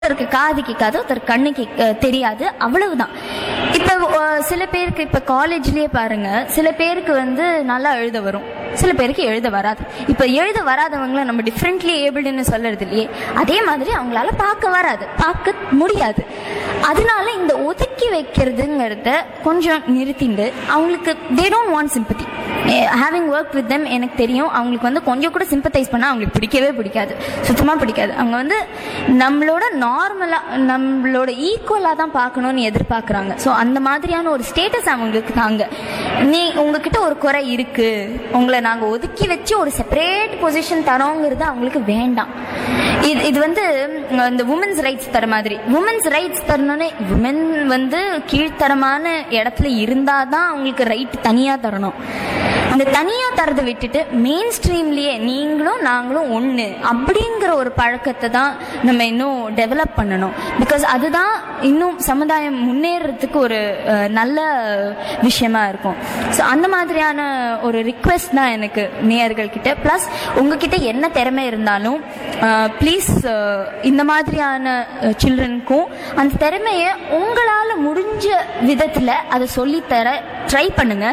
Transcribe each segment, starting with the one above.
ஒருத்தருக்கு காது கேட்காது ஒருத்தர் கண்ணு கேட்க தெரியாது அவ்வளவுதான் இப்போ அஹ், சில பேருக்கு இப்போ காலேஜ்லயே பாருங்க சில பேருக்கு வந்து நல்லா எழுத வரும் சில பேருக்கு எழுத வராது இப்போ எழுத வராதவங்கள நம்ம டிஃப்ரெண்ட்லி ஏபிள்டுன்னு சொல்றது இல்லையே அதே மாதிரி அவங்களால பார்க்க வராது பார்க்க முடியாது அதனால இந்த ஒதுக்கி வைக்கிறதுங்கிறத கொஞ்சம் நிறுத்திண்டு அவங்களுக்கு they don't want sympathy having work with them எனக்கு தெரியும் அவங்களுக்கு வந்து கொஞ்சம் கூட சிம்பத்தைஸ் பண்ணால் அவங்களுக்கு பிடிக்கவே பிடிக்காது சுத்தமாக பிடிக்காது அவங்க வந்து நம்மளோட நார்மலாக நம்மளோட ஈக்குவலாக தான் பார்க்கணும்னு எதிர்பார்க்குறாங்க ஸோ அந்த மாதிரியான ஒரு ஸ்டேட்டஸ் அவங்களுக்கு தாங்க நீ உங்ககிட்ட ஒரு குறை இருக்கு உங்களை நாங்கள் ஒதுக்கி வச்சு ஒரு செப்பரேட் பொசிஷன் தரோங்கிறது அவங்களுக்கு வேண்டாம் இது இது வந்து உம், இந்த உமன்ஸ் ரைட்ஸ் தர மாதிரி உமன்ஸ் ரைட்ஸ் தரணும்னு உமன் வந்து கீழ்த்தரமான இடத்துல இருந்தால் தான் அவங்களுக்கு ரைட் தனியாக தரணும் இந்த தனியாக தரதை விட்டுட்டு மெயின் ஸ்ட்ரீம்லேயே நீங்களும் நாங்களும் ஒன்று அப்படிங்கிற ஒரு பழக்கத்தை தான் நம்ம இன்னும் டெவலப் பண்ணணும் பிகாஸ் அதுதான் இன்னும் சமுதாயம் முன்னேறதுக்கு ஒரு அஹ், நல்ல விஷயமா இருக்கும் ஸோ அந்த மாதிரியான ஒரு ரிக்வெஸ்ட் தான் எனக்கு நேயர்கள் கிட்ட ப்ளஸ் உங்ககிட்ட என்ன திறமை இருந்தாலும் ப்ளீஸ் இந்த மாதிரியான சில்ட்ரனுக்கும் அந்த திறமையை உங்களால் முடிஞ்ச விதத்தில் அதை சொல்லித்தர ட்ரை பண்ணுங்க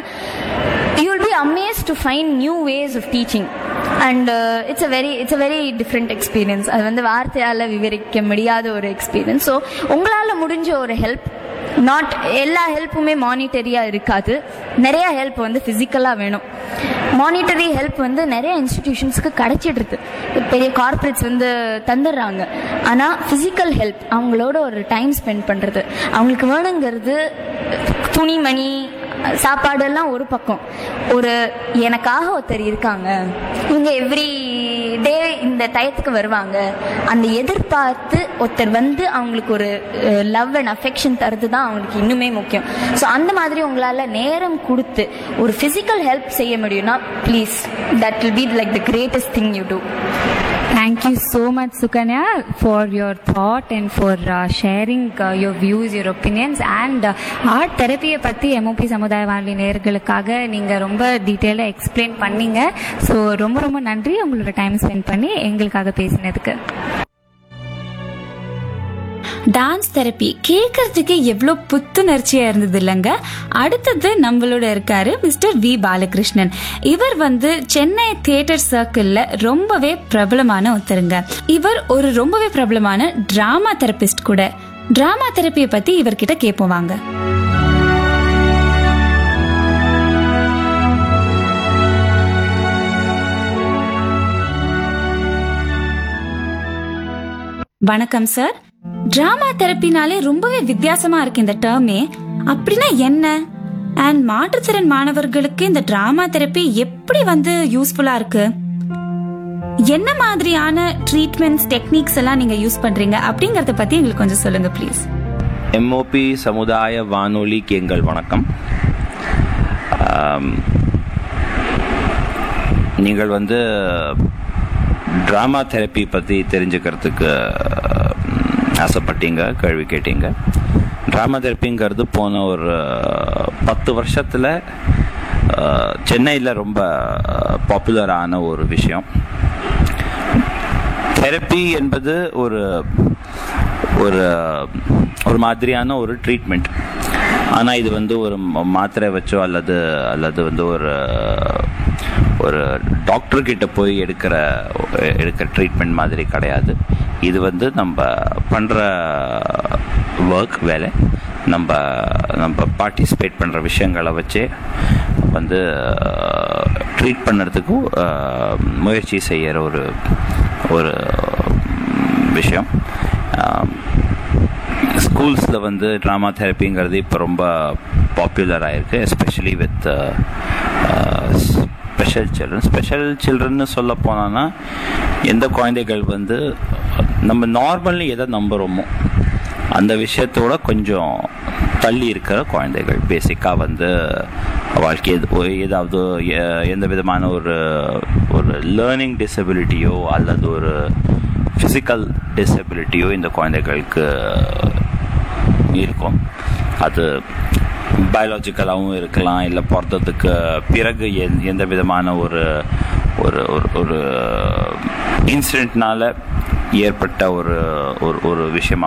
you will be amaze to find new ways of teaching and it's a very it's a very different experience அது வந்து வார்த்தையால் விவரிக்க முடியாத ஒரு எக்ஸ்பீரியன்ஸ் ஸோ உங்களால் முடிஞ்ச ஒரு ஹெல்ப் நாட் எல்லா ஹெல்ப்புமே மானிட்டரியாக இருக்காது நிறைய ஹெல்ப் வந்து ஃபிசிக்கலாக வேணும் மானிட்டரி ஹெல்ப் வந்து நிறைய இன்ஸ்டிடியூஷன்ஸ்க்கு கிடைச்சிடுது பெரிய கார்ப்பரேட்ஸ் வந்து தந்துடுறாங்க ஆனால் ஃபிசிக்கல் ஹெல்ப் அவங்களோட ஒரு டைம் ஸ்பெண்ட் பண்ணுறது அவங்களுக்கு வேணுங்கிறது துணிமணி சாப்பாடெல்லாம் ஒரு பக்கம் ஒரு எனக்காக ஒருத்தர் இருக்காங்க இவங்க எவ்ரி டே இந்த டயத்துக்கு வருவாங்க அந்த எதிர்பார்த்து ஒருத்தர் வந்து அவங்களுக்கு ஒரு லவ் அண்ட் அஃபெக்ஷன் தருது தான் அவங்களுக்கு இன்னுமே முக்கியம் ஸோ அந்த மாதிரி உங்களால் நேரம் கொடுத்து ஒரு ஃபிசிக்கல் ஹெல்ப் செய்ய முடியும்னா please that will be like the greatest thing you do Thank you so much, Sukanya, for your thought and for uh, sharing uh, your views, your opinions and uh, art therapy பற்றி M O P சமுதாய வானொலி நேயர்களுக்காக நீங்கள் ரொம்ப டீட்டெயிலாக explain பண்ணீங்க so ரொம்ப ரொம்ப நன்றி உங்களோட டைம் ஸ்பெண்ட் பண்ணி எங்களுக்காக பேசினதுக்கு டான்ஸ் தெரப்பி கேட்கறதுக்கு எவ்வளோ புத்துணர்ச்சியா இருந்தது இல்லைங்க அடுத்தது நம்மளோட இருக்காரு மிஸ்டர் வி பாலகிருஷ்ணன் இவர் வந்து சென்னை தியேட்டர் சர்க்கிள்ல ரொம்பவே பிரபலமான ஒருத்தருங்க இவர் ஒரு ரொம்பவே பிரபலமான டிராமா தெரபிஸ்ட் கூட டிராமா தெரப்பியை பத்தி இவர்கிட்ட கேட்போம் வாங்க வணக்கம் சார் டிராமா தெரப்பினாலே ரொம்பவே வித்தியாசமா இருக்கு இந்த டேர்மே அப்படின்னா என்ன அண்ட் மாற்றுத்திறன் மாணவர்களுக்கு இந்த டிராமா தெரப்பி எப்படி வந்து யூஸ்ஃபுல்லா இருக்கு என்ன மாதிரியான ட்ரீட்மெண்ட்ஸ் டெக்னிக்ஸ் எல்லாம் நீங்க யூஸ் பண்றீங்க அப்படிங்கறத பத்தி எங்களுக்கு கொஞ்சம் சொல்லுங்க ப்ளீஸ் எம்ஓபி சமுதாய வானொலிக்கு எங்கள் வணக்கம் ஆம், நீங்கள் வந்து ட்ராமா தெரப்பி பற்றி தெரிஞ்சுக்கிறதுக்கு ம், ஆசைப்பட்டீங்க கேள்வி கேட்டீங்க ட்ராமா தெரப்பிங்கிறது போன ஒரு பத்து வருஷத்தில் சென்னையில் ரொம்ப பாப்புலரான ஒரு விஷயம் தெரப்பி என்பது ஒரு ஒரு ஒரு மாதிரியான ஒரு ட்ரீட்மெண்ட் ஆனால் இது வந்து ஒரு ம- மாத்திரை வச்சோ அல்லது அல்லது வந்து ஒரு ஒரு டாக்டர் கிட்ட போய் எடுக்கிற எடுக்கிற ட்ரீட்மெண்ட் மாதிரி கிடையாது இது வந்து நம்ம பண்ணுற ஒர்க் வேலை நம்ம நம்ம பார்ட்டிசிபேட் பண்ணுற விஷயங்களை வச்சே வந்து ட்ரீட் பண்ணுறதுக்கு முயற்சி செய்கிற ஒரு ஒரு விஷயம் ஸ்கூல்ஸில் வந்து ட்ராமா தெரப்பிங்கிறது இப்போ ரொம்ப பாப்புலர் ஆயிருக்கு especially with special children special சில்ட்ரன்னு சொல்ல போனோன்னா எந்த குழந்தைகள் வந்து நம்ம நார்மலி எதை நம்புகிறோமோ அந்த விஷயத்தோட கொஞ்சம் தள்ளி இருக்கிற குழந்தைகள் பேசிக்காக வந்து வாழ்க்கை எது- ஏதாவது எ- எந்த விதமான ஒரு ஒரு லேர்னிங் டிசபிலிட்டியோ அல்லது ஒரு ஃபிசிக்கல் டிசபிலிட்டியோ இந்த குழந்தைகளுக்கு இருக்கும் அது பயாலஜிக்கலாகவும் இருக்கலாம் இல்லை பிறந்ததுக்கு பிறகு எந்- எந்த விதமான ஒரு ஒரு ஒரு ஒரு இன்சிடென்ட்னால ஏற்பட்ட ஒரு ஒரு ஒரு விஷயமா